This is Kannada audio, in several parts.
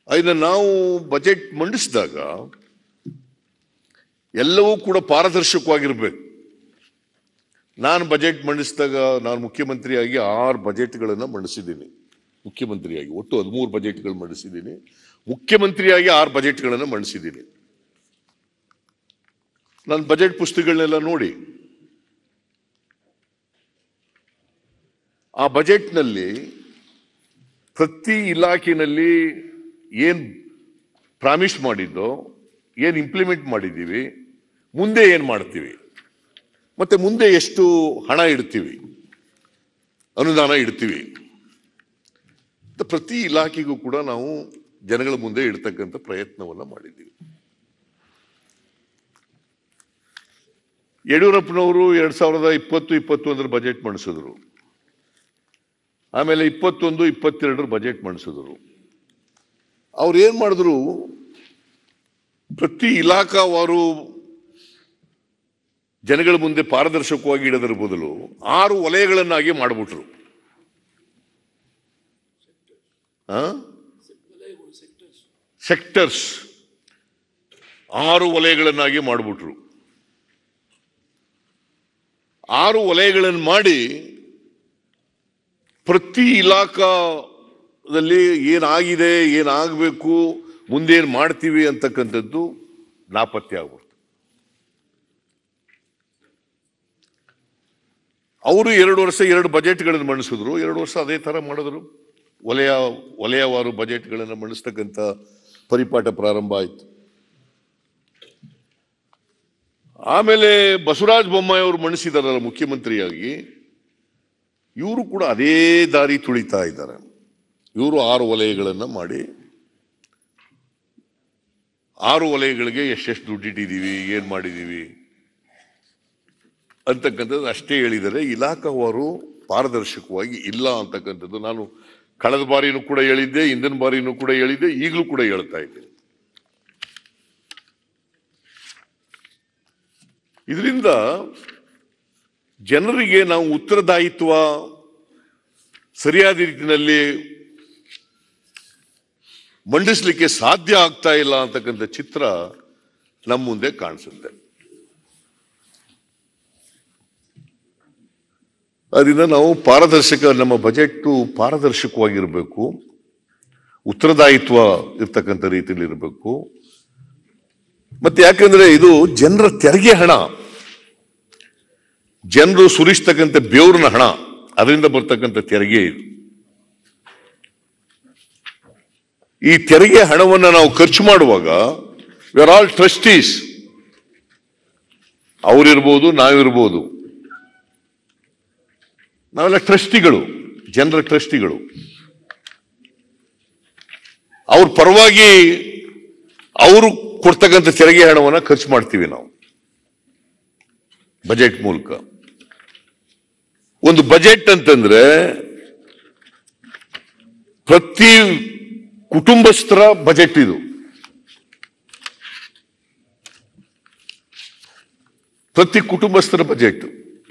ಅದನ್ನ ನಾವು ಬಜೆಟ್ ಮಂಡಿಸಿದಾಗ ಎಲ್ಲವೂ ಕೂಡ ಪಾರದರ್ಶಕವಾಗಿರ್ಬೇಕು ನಾನು ಬಜೆಟ್ ಮಂಡಿಸಿದಾಗ ನಾನು ಮುಖ್ಯಮಂತ್ರಿಯಾಗಿ ಆರು ಬಜೆಟ್ಗಳನ್ನು ಮಂಡಿಸಿದ್ದೀನಿ ಮುಖ್ಯಮಂತ್ರಿಯಾಗಿ ಒಟ್ಟು ಹದಿಮೂರು ಬಜೆಟ್ಗಳು ಮಂಡಿಸಿದ್ದೀನಿ ಮುಖ್ಯಮಂತ್ರಿಯಾಗಿ ಆರು ಬಜೆಟ್ಗಳನ್ನು ಮಂಡಿಸಿದ್ದೀನಿ ನಾನು ಬಜೆಟ್ ಪುಸ್ತಕಗಳನ್ನೆಲ್ಲ ನೋಡಿ ಆ ಬಜೆಟ್ನಲ್ಲಿ ಪ್ರತಿ ಇಲಾಖೆಯಲ್ಲಿ ಏನ್ ಪ್ರಾಮಿಸ್ ಮಾಡಿದ್ದೋ ಏನ್ ಇಂಪ್ಲಿಮೆಂಟ್ ಮಾಡಿದ್ದೀವಿ ಮುಂದೆ ಏನ್ ಮಾಡ್ತೀವಿ ಮತ್ತೆ ಮುಂದೆ ಎಷ್ಟು ಹಣ ಇಡ್ತೀವಿ ಅನುದಾನ ಇಡ್ತೀವಿ ಅಂತ ಪ್ರತಿ ಇಲಾಖೆಗೂ ಕೂಡ ನಾವು ಜನಗಳ ಮುಂದೆ ಇಡ್ತಕ್ಕಂಥ ಪ್ರಯತ್ನವನ್ನ ಮಾಡಿದ್ದೀವಿ ಯಡಿಯೂರಪ್ಪನವರು ಎರಡ್ ಸಾವಿರದ ಇಪ್ಪತ್ತು ಇಪ್ಪತ್ತೊಂದರ ಬಜೆಟ್ ಮಂಡಿಸಿದ್ರು ಆಮೇಲೆ ಇಪ್ಪತ್ತೊಂದು ಇಪ್ಪತ್ತೆರಡರ ಬಜೆಟ್ ಮಂಡಿಸಿದ್ರು ಅವ್ರು ಏನ್ ಮಾಡಿದ್ರು ಪ್ರತಿ ಇಲಾಖಾವಾರು ಜನಗಳ ಮುಂದೆ ಪಾರದರ್ಶಕವಾಗಿ ಇಡೋದ್ರ ಬದಲು ಆರು ವಲಯಗಳನ್ನಾಗಿ ಮಾಡಿಬಿಟ್ರು ಸೆಕ್ಟರ್ಸ್ ಆರು ವಲಯಗಳನ್ನಾಗಿ ಮಾಡಿಬಿಟ್ರು ಆರು ವಲಯಗಳನ್ನು ಮಾಡಿ ಪ್ರತಿ ಇಲಾಖಾದಲ್ಲಿ ಏನಾಗಿದೆ ಏನಾಗಬೇಕು ಮುಂದೇನು ಮಾಡ್ತೀವಿ ಅಂತಕ್ಕಂಥದ್ದು ನಾಪತ್ತೆ ಆಗ್ಬಿಡ್ತು ಅವರು ಎರಡು ವರ್ಷ ಎರಡು ಬಜೆಟ್ಗಳನ್ನು ಮಂಡಿಸಿದ್ರು ಎರಡು ವರ್ಷ ಅದೇ ತರ ಮಾಡಿದ್ರು ವಲಯ ವಲಯವಾರು ಬಜೆಟ್ಗಳನ್ನು ಮಂಡಿಸ್ತಕ್ಕಂಥ ಪರಿಪಾಠ ಪ್ರಾರಂಭ ಆಯಿತು ಆಮೇಲೆ ಬಸವರಾಜ ಬೊಮ್ಮಾಯಿ ಅವರು ಮಂಡಿಸಿದಾರಲ್ಲ ಮುಖ್ಯಮಂತ್ರಿಯಾಗಿ ಇವರು ಕೂಡ ಅದೇ ದಾರಿ ತುಳಿತಾ ಇದ್ದಾರೆ ಇವರು ಆರು ವಲಯಗಳನ್ನು ಮಾಡಿ ಆರು ವಲಯಗಳಿಗೆ ಎಷ್ಟೆಷ್ಟು ದುಡ್ಡು ಇಟ್ಟಿದ್ದೀವಿ ಏನ್ ಮಾಡಿದ್ದೀವಿ ಅಂತಕ್ಕಂಥದ್ದು ಅಷ್ಟೇ ಹೇಳಿದರೆ ಇಲಾಖಾವಾರು ಪಾರದರ್ಶಕವಾಗಿ ಇಲ್ಲ ಅಂತಕ್ಕಂಥದ್ದು ನಾನು ಕಳೆದ ಬಾರಿನೂ ಕೂಡ ಹೇಳಿದ್ದೆ ಹಿಂದಿನ ಬಾರಿನೂ ಕೂಡ ಹೇಳಿದ್ದೆ ಈಗಲೂ ಕೂಡ ಹೇಳ್ತಾ ಇದ್ದೇನೆ ಇದರಿಂದ ಜನರಿಗೆ ನಾವು ಉತ್ತರದಾಯಿತ್ವ ಸರಿಯಾದ ರೀತಿಯಲ್ಲಿ ಮಂಡಿಸ್ಲಿಕ್ಕೆ ಸಾಧ್ಯ ಆಗ್ತಾ ಇಲ್ಲ ಅಂತಕ್ಕಂಥ ಚಿತ್ರ ನಮ್ಮ ಮುಂದೆ ಕಾಣಿಸುತ್ತೆ ಅದರಿಂದ ನಾವು ಪಾರದರ್ಶಕ ನಮ್ಮ ಬಜೆಟ್ ಪಾರದರ್ಶಕವಾಗಿರಬೇಕು ಉತ್ತರದಾಯಿತ್ವ ಇರ್ತಕ್ಕಂಥ ರೀತಿಯಲ್ಲಿ ಇರಬೇಕು ಮತ್ತೆ ಯಾಕಂದ್ರೆ ಇದು ಜನರ ತೆರಿಗೆ ಹಣ ಜನರು ಸುರಿಸ್ತಕ್ಕಂಥ ಬೇವ್ರನ ಹಣ ಅದರಿಂದ ಬರ್ತಕ್ಕಂಥ ತೆರಿಗೆ ಇದು ಈ ತೆರಿಗೆ ಹಣವನ್ನು ನಾವು ಖರ್ಚು ಮಾಡುವಾಗ ವಿ ಆರ್ ಆಲ್ ಟ್ರಸ್ಟೀಸ್ ಅವರಿರ್ಬೋದು ನಾವಿರ್ಬೋದು ನಾವೆಲ್ಲ ಟ್ರಸ್ಟಿಗಳು ಜನರ ಟ್ರಸ್ಟಿಗಳು ಅವ್ರ ಪರವಾಗಿ ಅವರು ಕೊಡ್ತಕ್ಕಂಥ ತೆರಿಗೆ ಹಣವನ್ನು ಖರ್ಚು ಮಾಡ್ತೀವಿ ನಾವು ಬಜೆಟ್ ಮೂಲಕ ಒಂದು ಬಜೆಟ್ ಅಂತಂದ್ರೆ ಪ್ರತಿ ಕುಟುಂಬಸ್ಥರ ಬಜೆಟ್ ಇದು ಪ್ರತಿ ಕುಟುಂಬಸ್ಥರ ಬಜೆಟ್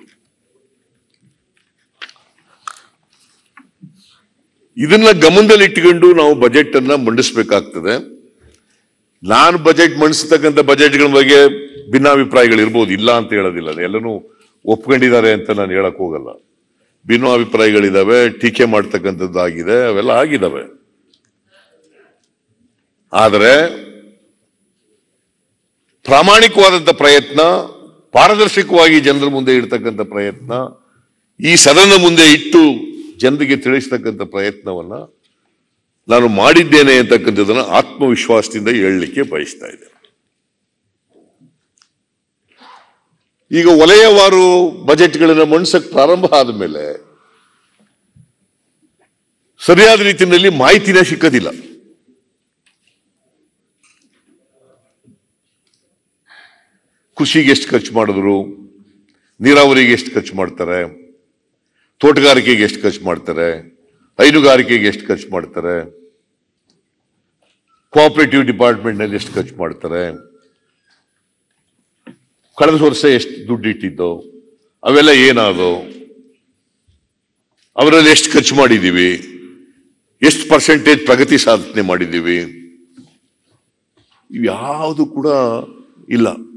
ಇದನ್ನ ಗಮನದಲ್ಲಿಟ್ಟುಕೊಂಡು ನಾವು ಬಜೆಟ್ ಅನ್ನ ಮಂಡಿಸಬೇಕಾಗ್ತದೆ ನಾನು ಬಜೆಟ್ ಮಂಡಿಸ್ತಕ್ಕಂಥ ಬಜೆಟ್ಗಳ ಬಗ್ಗೆ ಭಿನ್ನಾಭಿಪ್ರಾಯಗಳು ಇರ್ಬೋದು ಇಲ್ಲ ಅಂತ ಹೇಳೋದಿಲ್ಲ ಎಲ್ಲನೂ ಒಪ್ಕೊಂಡಿದ್ದಾರೆ ಅಂತ ನಾನು ಹೇಳಕ್ ಹೋಗಲ್ಲ ಭಿನ್ನಾಭಿಪ್ರಾಯಗಳಿದಾವೆ ಟೀಕೆ ಮಾಡ್ತಕ್ಕಂಥದ್ದು ಆಗಿದೆ ಅವೆಲ್ಲ ಆಗಿದಾವೆ ಆದರೆ ಪ್ರಾಮಾಣಿಕವಾದಂಥ ಪ್ರಯತ್ನ ಪಾರದರ್ಶಕವಾಗಿ ಜನರ ಮುಂದೆ ಇಡ್ತಕ್ಕಂಥ ಪ್ರಯತ್ನ ಈ ಸದನ ಮುಂದೆ ಇಟ್ಟು ಜನರಿಗೆ ತಿಳಿಸ್ತಕ್ಕಂಥ ಪ್ರಯತ್ನವನ್ನ ನಾನು ಮಾಡಿದ್ದೇನೆ ಅಂತಕ್ಕಂಥದ್ದನ್ನ ಆತ್ಮವಿಶ್ವಾಸದಿಂದ ಹೇಳಲಿಕ್ಕೆ ಬಯಸ್ತಾ ಇದ್ದೇನೆ ಈಗ ವಲಯವಾರು ಬಜೆಟ್ಗಳನ್ನ ಮಂಡಿಸಕ್ ಪ್ರಾರಂಭ ಆದ ಮೇಲೆ ಸರಿಯಾದ ರೀತಿಯಲ್ಲಿ ಮಾಹಿತಿನೇ ಸಿಕ್ಕದಿಲ್ಲ ಕೃಷಿಗೆ ಎಷ್ಟು ಖರ್ಚು ಮಾಡಿದ್ರು ನೀರಾವರಿಗೆ ಎಷ್ಟು ಖರ್ಚು ಮಾಡ್ತಾರೆ ತೋಟಗಾರಿಕೆಗೆ ಎಷ್ಟು ಖರ್ಚು ಮಾಡ್ತಾರೆ ಹೈನುಗಾರಿಕೆಗೆ ಎಷ್ಟು ಖರ್ಚು ಮಾಡ್ತಾರೆ ಕೋಆಪರೇಟಿವ್ ಡಿಪಾರ್ಟ್ಮೆಂಟ್ ನಲ್ಲಿ ಎಷ್ಟು ಖರ್ಚು ಮಾಡ್ತಾರೆ ಕಳೆದ ವರ್ಷ ಎಷ್ಟು ದುಡ್ಡು ಇಟ್ಟಿದ್ದು ಅವೆಲ್ಲ ಏನಾದವು ಅವರಲ್ಲಿ ಎಷ್ಟು ಖರ್ಚು ಮಾಡಿದ್ದೀವಿ ಎಷ್ಟು ಪರ್ಸೆಂಟೇಜ್ ಪ್ರಗತಿ ಸಾಧನೆ ಮಾಡಿದ್ದೀವಿ ಇವು ಯಾವುದು ಕೂಡ ಇಲ್ಲ